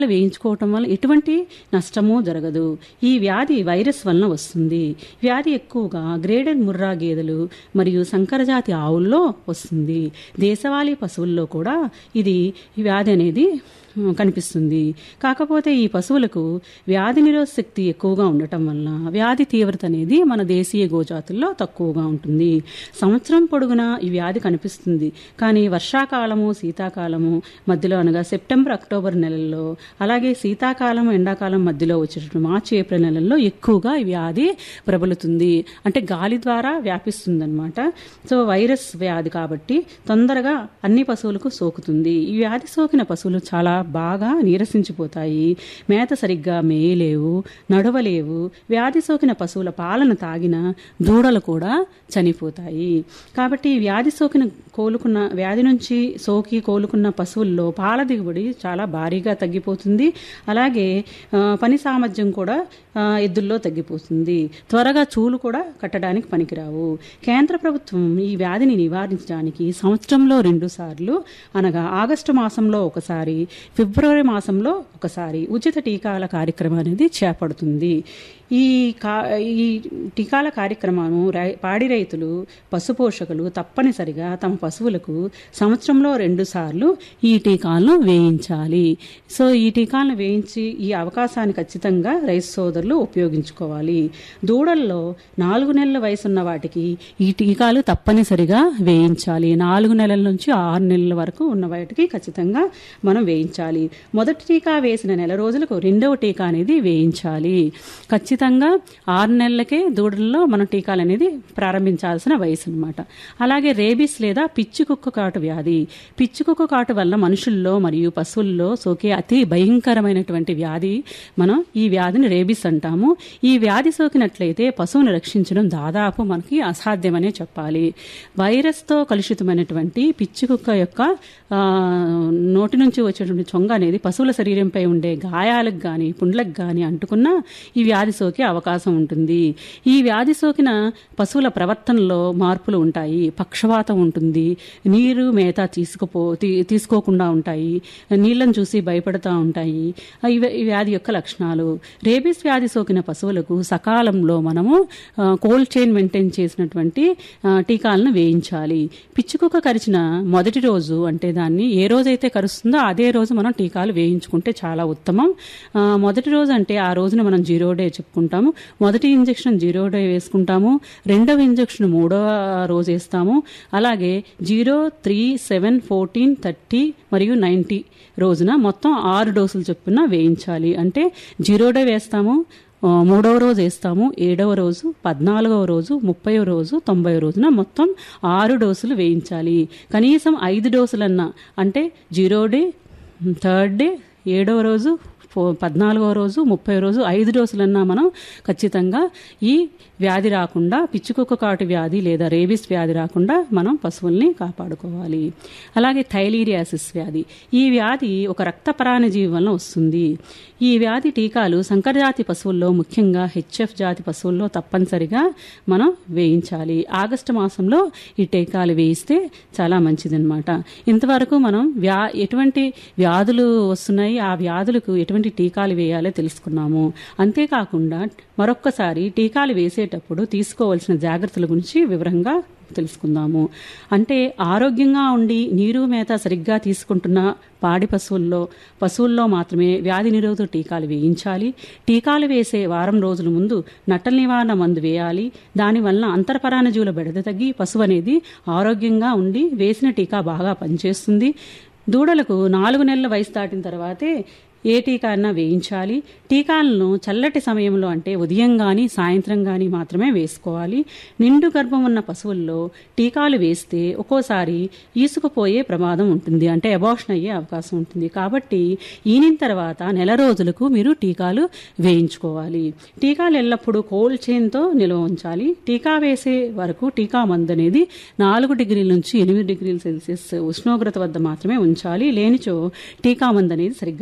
వేయించుకోవటం వల్ల ఎటువంటి నష్టము జరగదు ఈ వ్యాధి వైరస్ వలన వస్తుంది వ్యాధి ఎక్కువగా గ్రేడెడ్ ముర్రా గేదెలు మరియు సంకరజాతి ఆవుల్లో వస్తుంది దేశవాళీ పశువుల్లో కూడా ఇది ఈ వ్యాధి అనేది ఉమ్, కనిపిస్తుంది కాకపోతే ఈ పశువులకు వ్యాధి నిరోధ శక్తి ఎక్కువగా ఉండటం వలన వ్యాధి తీవ్రత అనేది మన దేశీయ గోజాతుల్లో తక్కువగా ఉంటుంది సంవత్సరం పొడుగునా ఈ వ్యాధి కనిపిస్తుంది కానీ వర్షాకాలము శీతాకాలము మధ్యలో అనగా సెప్టెంబర్ అక్టోబర్ నెలల్లో అలాగే శీతాకాలం ఎండాకాలం మధ్యలో వచ్చేటటువంటి మార్చి ఏప్రిల్ నెలల్లో ఎక్కువగా ఈ వ్యాధి ప్రబలుతుంది అంటే గాలి ద్వారా వ్యాపిస్తుంది అనమాట సో వైరస్ వ్యాధి కాబట్టి తొందరగా అన్ని పశువులకు సోకుతుంది ఈ వ్యాధి సోకిన పశువులు చాలా బాగా నీరసించిపోతాయి మేత సరిగ్గా మేయలేవు నడవలేవు వ్యాధి సోకిన పశువుల పాలను తాగిన దూడలు కూడా చనిపోతాయి కాబట్టి ఈ వ్యాధి సోకిన కోలుకున్న వ్యాధి నుంచి సోకి కోలుకున్న పశువుల్లో పాల దిగుబడి చాలా భారీగా తగ్గిపోతుంది అలాగే ఆ, పని సామర్థ్యం కూడా ఆ, ఎద్దుల్లో తగ్గిపోతుంది త్వరగా చూలు కూడా కట్టడానికి పనికిరావు కేంద్ర ప్రభుత్వం ఈ వ్యాధిని నివారించడానికి సంవత్సరంలో రెండు సార్లు అనగా ఆగస్టు మాసంలో ఒకసారి ఫిబ్రవరి మాసంలో ఒకసారి ఉచిత టీకాల కార్యక్రమం అనేది చేపడుతుంది ఈ కా ఈ టీకాల కార్యక్రమం రై- పాడి రైతులు పశు పోషకులు తప్పనిసరిగా తమ పశువులకు సంవత్సరంలో రెండు సార్లు ఈ టీకాలను వేయించాలి సో ఈ టీకాలను వేయించి ఈ అవకాశాన్ని ఖచ్చితంగా రైతు సోదరులు ఉపయోగించుకోవాలి దూడల్లో నాలుగు నెలల వయసున్న వాటికి ఈ టీకాలు తప్పనిసరిగా వేయించాలి నాలుగు నెలల నుంచి ఆరు నెలల వరకు ఉన్న వాటికి ఖచ్చితంగా మనం వేయించాలి మొదటి టీకా వేసిన నెల రోజులకు రెండవ టీకా అనేది వేయించాలి ఖచ్చితంగా ఆరు నెలలకే దూడల్లో మనం టీకాలు అనేది ప్రారంభించాల్సిన వయసు అనమాట అలాగే రేబీస్ లేదా పిచ్చి కుక్క కాటు వ్యాధి పిచ్చి కుక్క కాటు వల్ల మనుషుల్లో మరియు పశువుల్లో సోకే అతి భయంకరమైనటువంటి వ్యాధి మనం ఈ వ్యాధిని రేబీస్ అంటాము ఈ వ్యాధి సోకినట్లయితే పశువును రక్షించడం దాదాపు మనకి అసాధ్యమనే చెప్పాలి వైరస్తో కలుషితమైనటువంటి పిచ్చి కుక్క యొక్క ఆ, నోటి నుంచి వచ్చేటువంటి చొంగ అనేది పశువుల శరీరంపై ఉండే గాయాలకు కానీ పుండ్లకు కానీ అంటుకున్నా ఈ వ్యాధి సోకే అవకాశం ఉంటుంది ఈ వ్యాధి సోకిన పశువుల ప్రవర్తనలో మార్పులు ఉంటాయి పక్షవాతం ఉంటుంది నీరు మేత తీసుకుపో తీ- తీసుకోకుండా ఉంటాయి నీళ్లను చూసి భయపడుతూ ఉంటాయి ఇవి ఈ వ్యాధి యొక్క లక్షణాలు రేబీస్ వ్యాధి సోకిన పశువులకు సకాలంలో మనము ఆ, కోల్డ్ చైన్ మెయింటైన్ చేసినటువంటి ఆ, టీకాలను వేయించాలి పిచ్చుకుక్క కరిచిన మొదటి రోజు అంటే దాన్ని ఏ రోజైతే కరుస్తుందో అదే రోజు మనం టీకాలు వేయించుకుంటే చాలా ఉత్తమం ఆ, మొదటి రోజు అంటే ఆ రోజున మనం జీరో డే చెప్పుకుంటాము మొదటి ఇంజెక్షన్ జీరో డే వేసుకుంటాము రెండవ ఇంజెక్షన్ మూడవ రోజు వేస్తాము అలాగే zero three seven fourteen thirty మరియు నైంటీ రోజున మొత్తం ఆరు డోసులు చొప్పున వేయించాలి అంటే జీరో డే వేస్తాము ఆ, మూడవ రోజు వేస్తాము ఏడవ రోజు పద్నాలుగవ రోజు ముప్పై రోజు తొంభై రోజున మొత్తం ఆరు డోసులు వేయించాలి కనీసం ఐదు డోసులన్నా అంటే జీరో డే థర్డ్ డే ఏడవ రోజు ఫో పద్నాలుగవ రోజు ముప్పై రోజు ఐదు డోసులన్నా మనం ఖచ్చితంగా ఈ వ్యాధి రాకుండా పిచ్చుకుక్క కాటు వ్యాధి లేదా రేబిస్ వ్యాధి రాకుండా మనం పశువుల్ని కాపాడుకోవాలి అలాగే థైలీరియాసిస్ వ్యాధి ఈ వ్యాధి ఒక రక్త పరాణజీవి వలన వస్తుంది ఈ వ్యాధి టీకాలు సంకరజాతి పశువుల్లో ముఖ్యంగా హెచ్ఎఫ్ జాతి పశువుల్లో తప్పనిసరిగా మనం వేయించాలి ఆగస్టు మాసంలో ఈ టీకాలు వేయిస్తే చాలా మంచిదన్నమాట ఇంతవరకు మనం వ్యా ఎటువంటి వ్యాధులు వస్తున్నాయి ఆ వ్యాధులకు ఎటువంటి టీకాలు వేయాలో తెలుసుకున్నాము అంతేకాకుండా మరొక్కసారి టీకాలు వేసేటప్పుడు తీసుకోవాల్సిన జాగ్రత్తల గురించి వివరంగా తెలుసుకుందాము అంటే ఆరోగ్యంగా ఉండి నీరు మేత సరిగ్గా తీసుకుంటున్న పాడి పశువుల్లో పశువుల్లో మాత్రమే వ్యాధి నిరోధక టీకాలు వేయించాలి టీకాలు వేసే వారం రోజుల ముందు నట్టల నివారణ మందు వేయాలి దానివల్ల అంతర్పరాణజీవుల బెడద తగ్గి పశువు అనేది ఆరోగ్యంగా ఉండి వేసిన టీకా బాగా పనిచేస్తుంది దూడలకు నాలుగు నెలల వయసు దాటిన తర్వాతే ఏ టీకా అన్నా వేయించాలి టీకాలను చల్లటి సమయంలో అంటే ఉదయం కానీ సాయంత్రం కానీ మాత్రమే వేసుకోవాలి నిండు గర్భం ఉన్న పశువుల్లో టీకాలు వేస్తే ఒక్కోసారి ఈసుకుపోయే ప్రమాదం ఉంటుంది అంటే అబార్షన్ అయ్యే అవకాశం ఉంటుంది కాబట్టి ఈనిన తర్వాత నెల రోజులకు మీరు టీకాలు వేయించుకోవాలి టీకాలు ఎల్లప్పుడూ కోల్డ్ చైన్తో నిల్వ ఉంచాలి టీకా వేసే వరకు టీకా మందు అనేది నాలుగు డిగ్రీల నుంచి ఎనిమిది డిగ్రీల సెల్సియస్ ఉష్ణోగ్రత వద్ద మాత్రమే ఉంచాలి లేనిచో టీకా మందు అనేది సరిగ్గా పనిచేయదు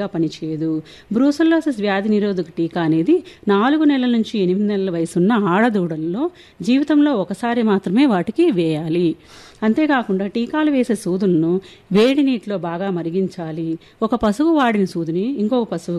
చేయదు బ్రూసెల్లోసిస్ వ్యాధి నిరోధక టీకా అనేది నాలుగు నెలల నుంచి ఎనిమిది నెలల వయసున్న ఆడదూడల్లో జీవితంలో ఒకసారి మాత్రమే వాటికి వేయాలి అంతేకాకుండా టీకాలు వేసే సూదులను వేడి నీటిలో బాగా మరిగించాలి ఒక పశువు వాడిన సూదిని ఇంకొక పశువు